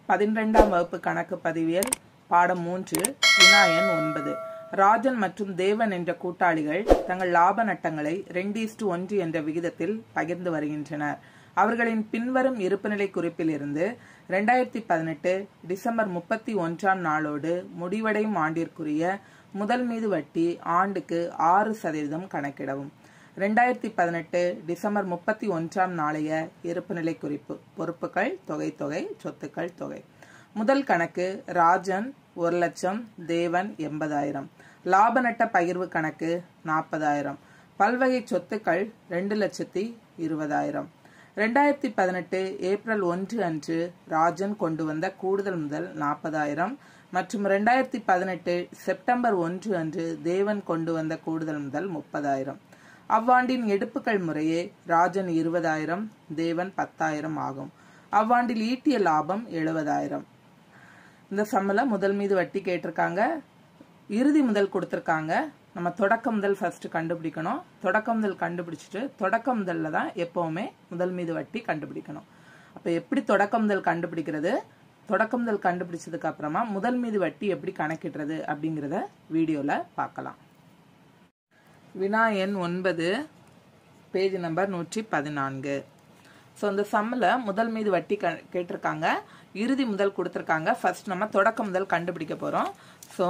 பதினிரெண்டாம் வகுப்பு கணக்கு பதிவியல் பாடம் மூன்று வினா எண் ஒன்பது ராஜன் மற்றும் தேவன் என்ற கூட்டாளிகள் தங்கள் லாப நட்டங்களை ரெண்டு இஸ்டு ஒன்று என்ற விகிதத்தில் பகிர்ந்து வருகின்றனர் அவர்களின் பின்வரும் இருப்புநிலை குறிப்பில் இருந்து ரெண்டாயிரத்தி பதினெட்டு டிசம்பர் முப்பத்தி ஒன்றாம் நாளோடு முடிவடையும் ஆண்டிற்குரிய முதல் மீது வட்டி ஆண்டுக்கு ஆறு சதவீதம் கணக்கிடவும் ரெண்டாயிரத்தி பதினெட்டு டிசம்பர் முப்பத்தி ஒன்றாம் நாளைய இருப்புநிலை குறிப்பு பொறுப்புகள் தொகை தொகை சொத்துக்கள் தொகை முதல் கணக்கு ராஜன் ஒரு லட்சம் தேவன் எண்பதாயிரம் லாப நட்ட பகிர்வு கணக்கு நாற்பதாயிரம் பல்வகை சொத்துக்கள் ரெண்டு லட்சத்தி இருபதாயிரம் ரெண்டாயிரத்தி பதினெட்டு ஏப்ரல் ஒன்று அன்று ராஜன் கொண்டு வந்த கூடுதல் முதல் நாற்பதாயிரம் மற்றும் ரெண்டாயிரத்தி பதினெட்டு செப்டம்பர் ஒன்று அன்று தேவன் கொண்டு வந்த கூடுதல் முதல் முப்பதாயிரம் அவ்வாண்டின் எடுப்புகள் முறையே ராஜன் இருபதாயிரம் தேவன் பத்தாயிரம் ஆகும் அவ்வாண்டில் ஈட்டிய லாபம் எழுபதாயிரம் இந்த சம்மல முதல் மீது வட்டி கேட்டிருக்காங்க இறுதி முதல் கொடுத்துருக்காங்க நம்ம தொடக்க முதல் ஃபர்ஸ்ட் கண்டுபிடிக்கணும் தொடக்க முதல் கண்டுபிடிச்சிட்டு தொடக்க முதல்ல தான் எப்பவுமே முதல் மீது வட்டி கண்டுபிடிக்கணும் அப்போ எப்படி தொடக்க முதல் கண்டுபிடிக்கிறது தொடக்க முதல் கண்டுபிடிச்சதுக்கு அப்புறமா முதல் மீது வட்டி எப்படி கணக்கிடுறது அப்படிங்கிறத வீடியோவில் பார்க்கலாம் வினா எண் ஒன்பது பேஜ் நம்பர் நூற்றி பதினான்கு ஸோ இந்த சம்மில் முதல் மீது வட்டி க கேட்டிருக்காங்க இறுதி முதல் கொடுத்துருக்காங்க ஃபர்ஸ்ட் நம்ம தொடக்க முதல் கண்டுபிடிக்க போகிறோம் ஸோ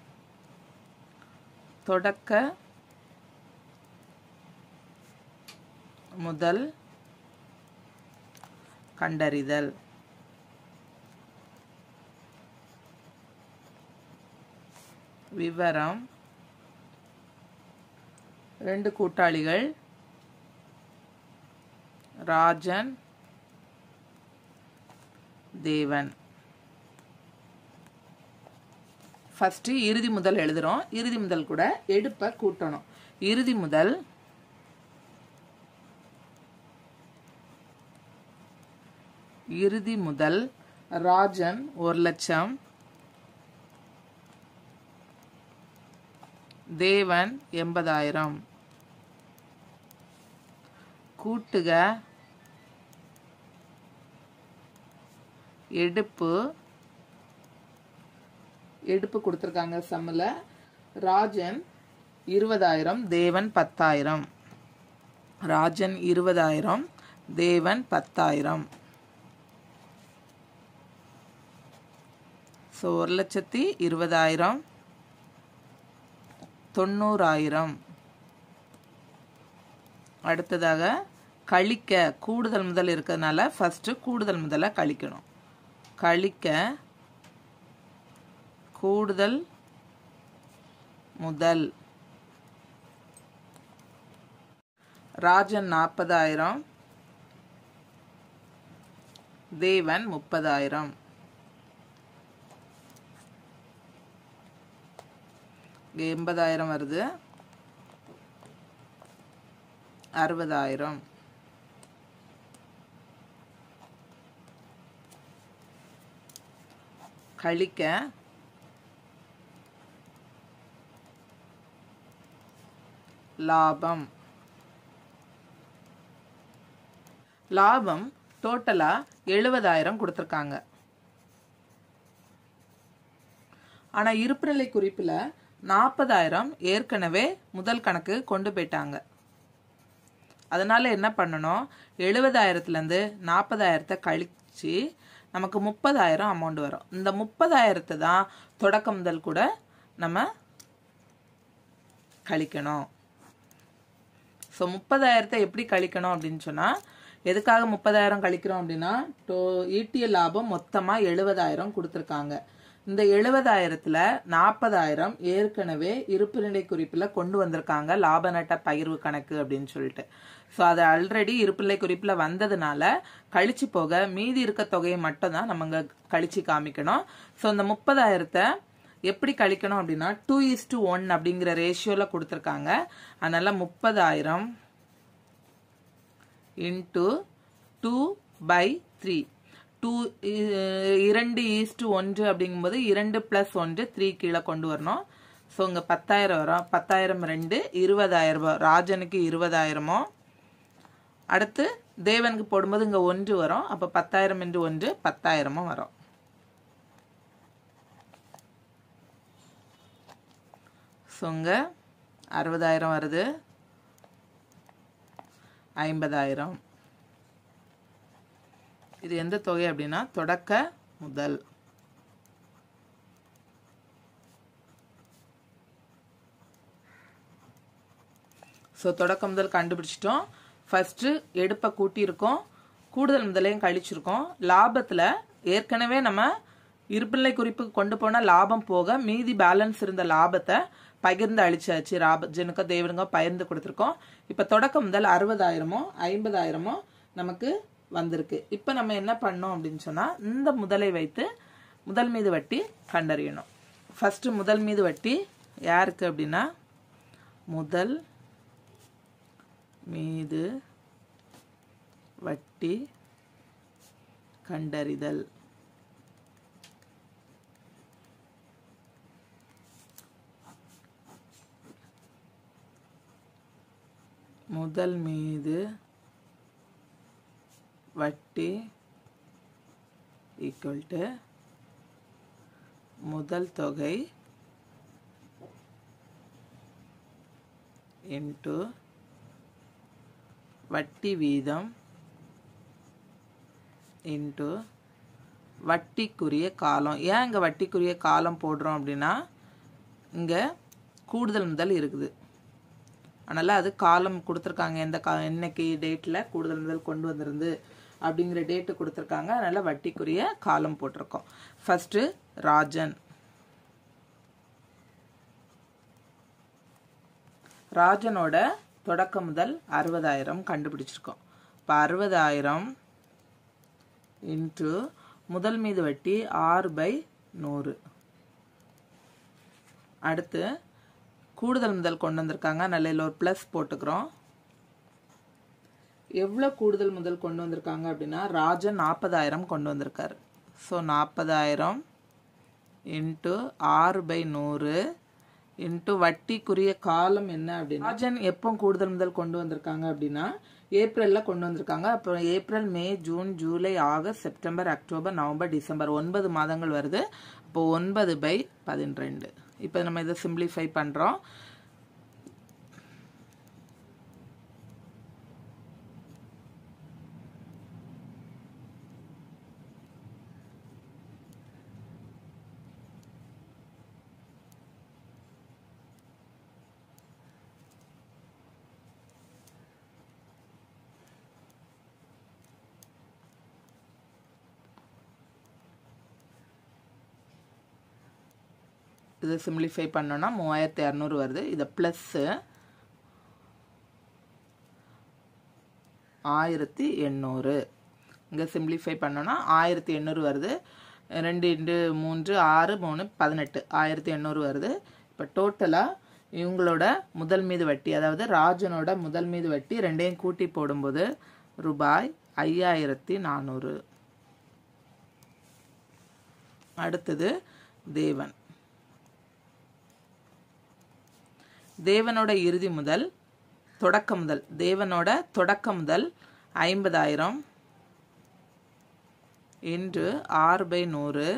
தொடக்க முதல் கண்டறிதல் விவரம் ரெண்டு கூட்டாளிகள் ராஜன் தேவன் ஃபர்ஸ்ட் இறுதி முதல் எழுதுறோம் இறுதி முதல் கூட எடுப்ப கூட்டணும் இறுதி முதல் இறுதி முதல் ராஜன் ஒரு லட்சம் தேவன் எண்பதாயிரம் கூட்டுக எடுப்பு எடுப்பு கொடுத்துருக்காங்க சம்மில் ராஜன் இருபதாயிரம் தேவன் பத்தாயிரம் ராஜன் இருபதாயிரம் தேவன் பத்தாயிரம் ஸோ ஒரு லட்சத்தி இருபதாயிரம் தொண்ணூறாயிரம் அடுத்ததாக கழிக்க கூடுதல் முதல் இருக்கிறதுனால ஃபஸ்ட்டு கூடுதல் முதல்ல கழிக்கணும் கழிக்க கூடுதல் முதல் ராஜன் நாற்பதாயிரம் தேவன் முப்பதாயிரம் எண்பதாயிரம் வருது அறுபதாயிரம் கழிக்க லாபம் லாபம் டோட்டலா எழுபதாயிரம் கொடுத்துருக்காங்க ஆனா இருப்புநிலை குறிப்புல நாற்பதாயிரம் ஏற்கனவே முதல் கணக்கு கொண்டு போயிட்டாங்க அதனால என்ன பண்ணணும் எழுபதாயிரத்துலேருந்து நாற்பதாயிரத்தை கழிச்சு நமக்கு முப்பதாயிரம் அமௌண்ட் வரும் இந்த முப்பதாயிரத்தை தான் தொடக்க முதல் கூட நம்ம கழிக்கணும் ஸோ முப்பதாயிரத்தை எப்படி கழிக்கணும் அப்படின்னு சொன்னால் எதுக்காக முப்பதாயிரம் கழிக்கிறோம் அப்படின்னா டோ ஈட்டிய லாபம் மொத்தமாக எழுபதாயிரம் கொடுத்துருக்காங்க இந்த எழுபதாயிரத்துல நாற்பதாயிரம் ஏற்கனவே இருப்பு நிலை குறிப்பில் கொண்டு வந்திருக்காங்க லாப நட்ட பகிர்வு கணக்கு அப்படின்னு சொல்லிட்டு ஸோ அது ஆல்ரெடி இருப்பிள்ளை குறிப்பில் வந்ததுனால கழிச்சு போக மீதி இருக்க தொகையை மட்டும் தான் நம்ம இங்கே கழிச்சு காமிக்கணும் ஸோ இந்த முப்பதாயிரத்தை எப்படி கழிக்கணும் அப்படின்னா டூ இஸ் டு ஒன் அப்படிங்கிற ரேஷியோவில் கொடுத்துருக்காங்க அதனால முப்பதாயிரம் into two by three two இரண்டு ஈஸ்ட் ஒன்று அப்படிங்கும்போது இரண்டு ப்ளஸ் ஒன்று த்ரீ கீழே கொண்டு வரணும் ஸோ இங்கே பத்தாயிரம் வரும் பத்தாயிரம் ரெண்டு இருபதாயிரம் ரூபாய் ராஜனுக்கு இருபதாயிரமோ அடுத்து தேவனுக்கு போடும்போது இங்கே ஒன்று வரும் அப்போ பத்தாயிரம் என்று ஒன்று பத்தாயிரமும் வரும் ஸோ இங்கே அறுபதாயிரம் வருது ஐம்பதாயிரம் இது எந்த தொகை அப்படின்னா தொடக்க முதல் ஸோ தொடக்க முதல் கண்டுபிடிச்சிட்டோம் ஃபர்ஸ்ட் எடுப்பை கூட்டியிருக்கோம் கூடுதல் முதலையும் கழிச்சிருக்கோம் லாபத்தில் ஏற்கனவே நம்ம இருப்பிள்ளை குறிப்புக்கு கொண்டு போன லாபம் போக மீதி பேலன்ஸ் இருந்த லாபத்தை பகிர்ந்து அழிச்சாச்சு ராபஜனுக்கோ தேவனுக்கோ பகிர்ந்து கொடுத்துருக்கோம் இப்போ தொடக்க முதல் அறுபதாயிரமோ ஐம்பதாயிரமோ நமக்கு வந்திருக்கு இப்போ நம்ம என்ன பண்ணோம் அப்படின்னு சொன்னால் இந்த முதலை வைத்து முதல் மீது வட்டி கண்டறியணும் ஃபர்ஸ்ட் முதல் மீது வட்டி யாருக்கு அப்படின்னா முதல் மீது வட்டி கண்டறிதல் முதல் மீது வட்டி ஈக்குவல் டு முதல் தொகை இன்ட்டு வட்டி வீதம் இன்ட்டு வட்டிக்குரிய காலம் ஏன் இங்கே வட்டிக்குரிய காலம் போடுறோம் அப்படின்னா இங்கே கூடுதல் முதல் இருக்குது அதனால் அது காலம் கொடுத்துருக்காங்க எந்த கா என்னைக்கு டேட்டில் கூடுதல் முதல் கொண்டு வந்திருந்து அப்படிங்கிற டேட்டு கொடுத்துருக்காங்க அதனால் வட்டிக்குரிய காலம் போட்டிருக்கோம் ஃபஸ்ட்டு ராஜன் ராஜனோட தொடக்க முதல் அறுபதாயிரம் கண்டுபிடிச்சிருக்கோம் இப்போ அறுபதாயிரம் இன்ட்டு முதல் மீது வட்டி ஆறு பை நூறு அடுத்து கூடுதல் முதல் கொண்டு வந்திருக்காங்க நல்ல ஒரு ப்ளஸ் போட்டுக்கிறோம் எவ்வளோ கூடுதல் முதல் கொண்டு வந்திருக்காங்க அப்படின்னா ராஜன் நாற்பதாயிரம் கொண்டு வந்திருக்காரு ஸோ நாற்பதாயிரம் இன்ட்டு ஆறு பை நூறு இன்ட்டு வட்டிக்குரிய காலம் என்ன அப்படின்னா ராஜன் எப்போ கூடுதல் முதல் கொண்டு வந்திருக்காங்க அப்படின்னா ஏப்ரலில் கொண்டு வந்திருக்காங்க அப்புறம் April May June July August September October November December ஒன்பது மாதங்கள் வருது அப்போ ஒன்பது பை பதினெண்டு இப்போ நம்ம இதை சிம்பிளிஃபை பண்ணுறோம் இதை சிம்பிளிஃபை பண்ணோன்னா மூவாயிரத்தி இரநூறு வருது இதை ப்ளஸ்ஸு ஆயிரத்தி எண்ணூறு இங்கே சிம்பிளிஃபை பண்ணோன்னா ஆயிரத்தி எண்ணூறு வருது ரெண்டு இண்டு மூன்று ஆறு மூணு பதினெட்டு ஆயிரத்தி எண்ணூறு வருது இப்போ டோட்டலாக இவங்களோட முதல் மீது வட்டி அதாவது ராஜனோட முதல் மீது வட்டி ரெண்டையும் கூட்டி போடும்போது ரூபாய் ஐயாயிரத்தி நானூறு அடுத்தது தேவன் தேவனோட இறுதி முதல் தொடக்க முதல் தேவனோட தொடக்க முதல் ஐம்பதாயிரம் இன்று ஆறு பை நூறு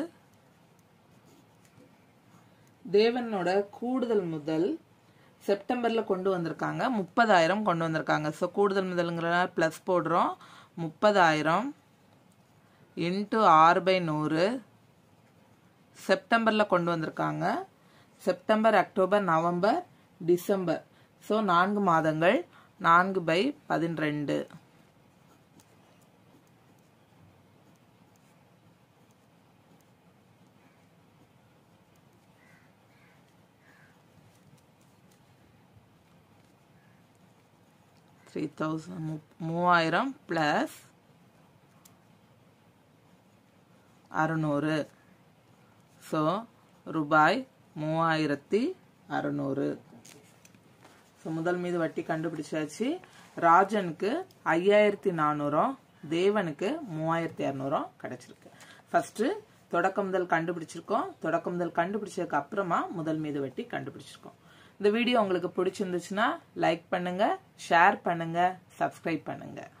தேவனோட கூடுதல் முதல் செப்டம்பரில் கொண்டு வந்திருக்காங்க முப்பதாயிரம் கொண்டு வந்திருக்காங்க ஸோ கூடுதல் முதல்ங்கிறனால ப்ளஸ் போடுறோம் முப்பதாயிரம் இன்ட்டு ஆறு பை நூறு செப்டம்பரில் கொண்டு வந்திருக்காங்க September October November December so நான்கு மாதங்கள் நான்கு பை பதினெண்டு த்ரீ தௌசண்ட் மூவாயிரம் ப்ளஸ் அறுநூறு ஸோ ரூபாய் மூவாயிரத்தி அறுநூறு ஸோ முதல் மீது வட்டி கண்டுபிடிச்சாச்சு ராஜனுக்கு ஐயாயிரத்தி நானூறும் தேவனுக்கு மூவாயிரத்தி இரநூறும் கிடைச்சிருக்கு ஃபர்ஸ்ட் தொடக்க முதல் கண்டுபிடிச்சிருக்கோம் தொடக்க முதல் கண்டுபிடிச்சதுக்கு அப்புறமா முதல் மீது வட்டி கண்டுபிடிச்சிருக்கோம் இந்த வீடியோ உங்களுக்கு பிடிச்சிருந்துச்சுன்னா லைக் பண்ணுங்க ஷேர் பண்ணுங்க சப்ஸ்கிரைப் பண்ணுங்க